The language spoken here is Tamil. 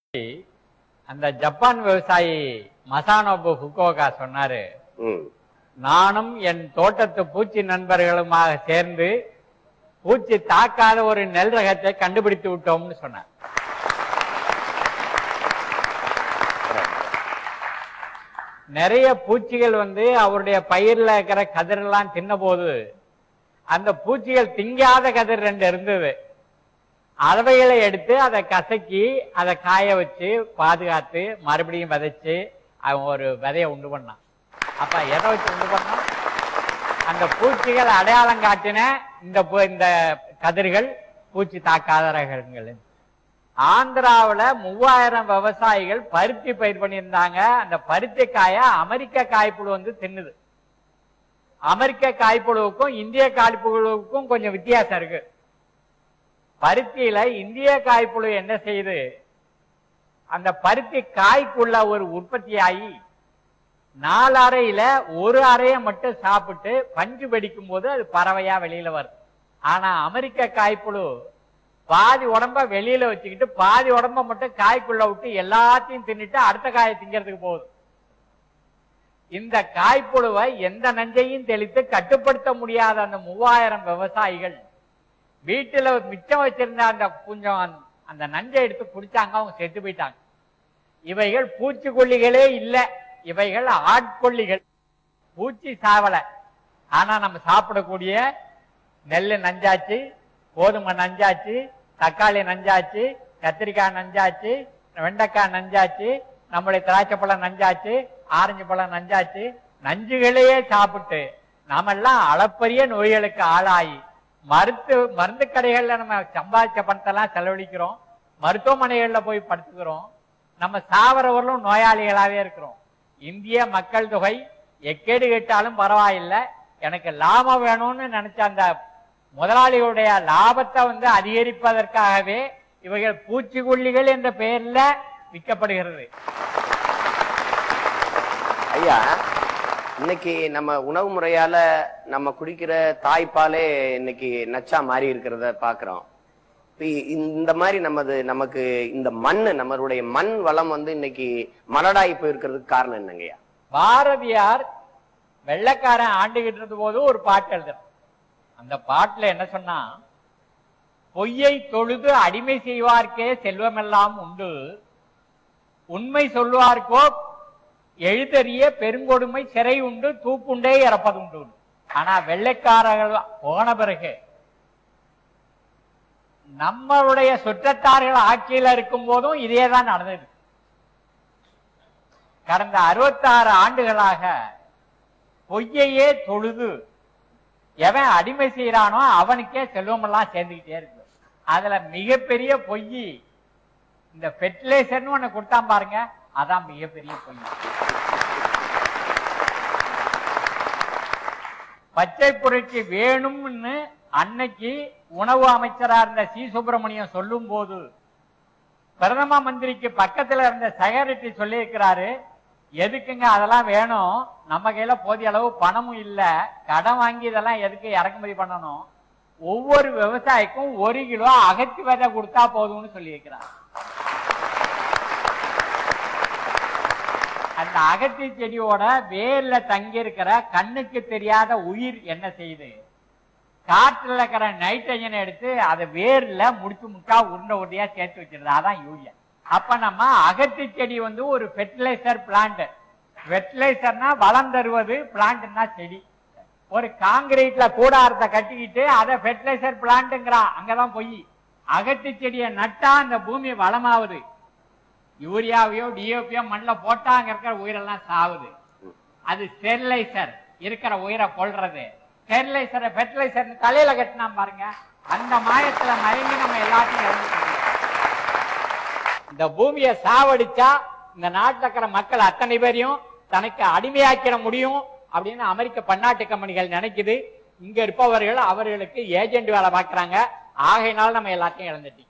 அந்த ஜப்பான் விவசாயி மசானோபு ஃபுகோகா சொன்னாரு ம் நானும் என் தோட்டத்து பூச்சி நண்பர்களுமாக சேர்ந்து பூச்சி தாக்காத ஒரு நெல் ரகத்தை கண்டுபிடித்து விட்டோம்னு சொன்னார் நிறைய பூச்சிகள் வந்து அவருடைய பயிர்ல இருக்கிற கதிரெல்லாம் தின்ன போது அந்த பூச்சிகள் திங்காத கதிர் ரெண்டு இருந்தது அளவைகளை எடுத்து அதை கசக்கி அதை காய வச்சு பாதுகாத்து மறுபடியும் விதைச்சு அவன் ஒரு விதைய உண்டு பண்ணான் அப்ப எதை வச்சு உண்டு பண்ணான் அந்த பூச்சிகள் அடையாளம் காட்டின இந்த பூ- இந்த கதிர்கள் பூச்சி தாக்காத ரகங்கள் ஆந்திராவுல மூவாயிரம் விவசாயிகள் பருத்தி பயிர் பண்ணியிருந்தாங்க அந்த பருத்தி காய அமெரிக்க காய்ப்புழு வந்து தின்னுது அமெரிக்க காய்ப்புழுவுக்கும் இந்திய காய்ப்புழுவுக்கும் கொஞ்சம் வித்தியாசம் இருக்கு பருத்தியில இந்திய காய்ப்புழு என்ன செய்யுது அந்த பருத்தி காய்க்குள்ள ஒரு உற்பத்தியாகி நாலு அறையில ஒரு அறையை மட்டும் சாப்பிட்டு பஞ்சு வெடிக்கும் போது அது பறவையா வெளியில வருது ஆனா அமெரிக்க காய்ப்புழு பாதி உடம்ப வெளியில வச்சுக்கிட்டு பாதி உடம்ப மட்டும் காய்க்குள்ள விட்டு எல்லாத்தையும் தின்னுட்டு அடுத்த காயை திங்கிறதுக்கு போகுது இந்த காய்ப்புழுவை எந்த நஞ்சையும் தெளித்து கட்டுப்படுத்த முடியாத அந்த மூவாயிரம் விவசாயிகள் வீட்டுல மிச்சம் வச்சிருந்த அந்த கொஞ்சம் அந்த- அந்த நஞ்சை எடுத்து குடிச்சாங்க அவங்க செத்து போயிட்டாங்க இவைகள் பூச்சிக்கொல்லிகளே இல்ல இவைகள் ஆட்கொல்லிகள் பூச்சி சாவல ஆனா நம்ம சாப்பிடக்கூடிய நெல்லு நஞ்சாச்சு கோதுமை நஞ்சாச்சு தக்காளி நஞ்சாச்சு கத்திரிக்காய் நஞ்சாச்சு வெண்டைக்காய் நஞ்சாச்சு நம்முடைய திராட்சை பழம் நஞ்சாச்சு ஆரஞ்சு பழம் நஞ்சாச்சு நஞ்சுகளையே சாப்பிட்டு நாமெல்லாம் அளப்பரிய நோய்களுக்கு ஆளாகி மருத்து மருந்து கடைகள்ல நம்ம சம்பாதிச்ச பணத்தெல்லாம் செலவழிக்கிறோம் மருத்துவமனைகள்ல போய் படுத்துக்கிறோம் நம்ம சாவரவர்களும் நோயாளிகளாவே இருக்கிறோம் இந்திய மக்கள் தொகை எக்கேடு கேட்டாலும் பரவாயில்லை எனக்கு லாபம் வேணும்னு நினைச்ச அந்த முதலாளிகளுடைய லாபத்தை வந்து அதிகரிப்பதற்காகவே இவைகள் பூச்சிக்கொல்லிகள் என்ற பெயர்ல விற்கப்படுகிறது ஐயா இன்னைக்கு நம்ம உணவு முறையால நம்ம குடிக்கிற தாய்ப்பாலே இன்னைக்கு நச்சா மாறி இருக்கிறத பாக்குறோம் இப்ப இந்த மாதிரி நமது நமக்கு இந்த மண்ணு நம்மளுடைய மண் வளம் வந்து இன்னைக்கு மலடாகி போயிருக்கிறதுக்கு காரணம் என்னங்கய்யா பாரதியார் வெள்ளைக்காரன் ஆண்டுகிட்டு இருந்த போது ஒரு பாட்டு எழுதுறான் அந்த பாட்டுல என்ன சொன்னா பொய்யை தொழுது அடிமை செய்வார்க்கே செல்வமெல்லாம் உண்டு உண்மை சொல்வார்க்கோ எழுதறிய பெருங்கொடுமை சிறை உண்டு தூப்புண்டே இறப்பதுண்டு ஆனா வெள்ளைக்காரர்கள் போன பிறகு நம்மளுடைய சுற்றத்தார்கள் ஆட்சியில இருக்கும் போதும் இதே தான் நடந்தது கடந்த அறுபத்தாறு ஆண்டுகளாக பொய்யையே தொழுது எவன் அடிமை செய்யறானோ அவனுக்கே செல்வமெல்லாம் சேர்ந்துக்கிட்டே இருக்கு அதுல மிகப்பெரிய பொய் இந்த ஃபெர்டிலைசர்னு ஒண்ணு கொடுத்தான் பாருங்க அதான் மிகப்பெரிய பொய் பச்சை புரட்சி வேணும்னு அன்னைக்கு உணவு அமைச்சரா இருந்த சி சுப்பிரமணியம் சொல்லும் போது பிரதம மந்திரிக்கு பக்கத்துல இருந்த செக்ரட்டரி சொல்லியிருக்கிறாரு எதுக்குங்க அதெல்லாம் வேணும் நம்ம கையில போதிய அளவு பணமும் இல்ல கடன் வாங்கி இதெல்லாம் எதுக்கு இறக்குமதி பண்ணணும் ஒவ்வொரு விவசாயிக்கும் ஒரு கிலோ அகத்தி விதை கொடுத்தா போதும்னு சொல்லியிருக்கிறார் அந்த அகத்தி செடியோட வேர்ல தங்கி இருக்கிற கண்ணுக்கு தெரியாத உயிர் என்ன செய்யுது காற்றுல இருக்கிற நைட்ரஜனை எடுத்து அதை வேர்ல முடிச்சு முட்டா உருண்டை உருண்டையா சேர்த்து வச்சிருது அதான் யூரியா அப்ப நம்ம அகத்தி செடி வந்து ஒரு ஃபெர்டிலைசர் பிளான்ட் ஃபெர்டிலைசர்னா வளம் தருவது பிளான்ட்னா செடி ஒரு காங்கிரீட்ல கூடாரத்தை கட்டிக்கிட்டு அதை ஃபெர்டிலைசர் பிளான்ட்ங்கிறான் அங்கதான் போய் அகத்தி செடியை நட்டா அந்த பூமி வளமாவுது யூரியாவையோ டிஓபியோ மண்ணில் போட்டா அங்க இருக்கிற உயிரெல்லாம் சாவுது அது ஸ்டெர்லைசர் இருக்கிற உயிரை கொல்றது ஸ்டெர்லைசரை ஃபெர்டிலைசர் தலையில கட்டினா பாருங்க அந்த மாயத்துல மயங்கி நம்ம எல்லாத்தையும் இறந்துட்டோம். இந்த பூமியை சாவடிச்சா இந்த நாட்டில் இருக்கிற மக்கள் அத்தனை பேரையும் தனக்கு அடிமையாக்கிட முடியும் அப்படின்னு அமெரிக்க பன்னாட்டு கம்பெனிகள் நினைக்குது இங்க இருப்பவர்கள் அவர்களுக்கு ஏஜென்ட் வேலை பார்க்கறாங்க ஆகையினால நம்ம எல்லாத்தையும் இழந்துட்டோம்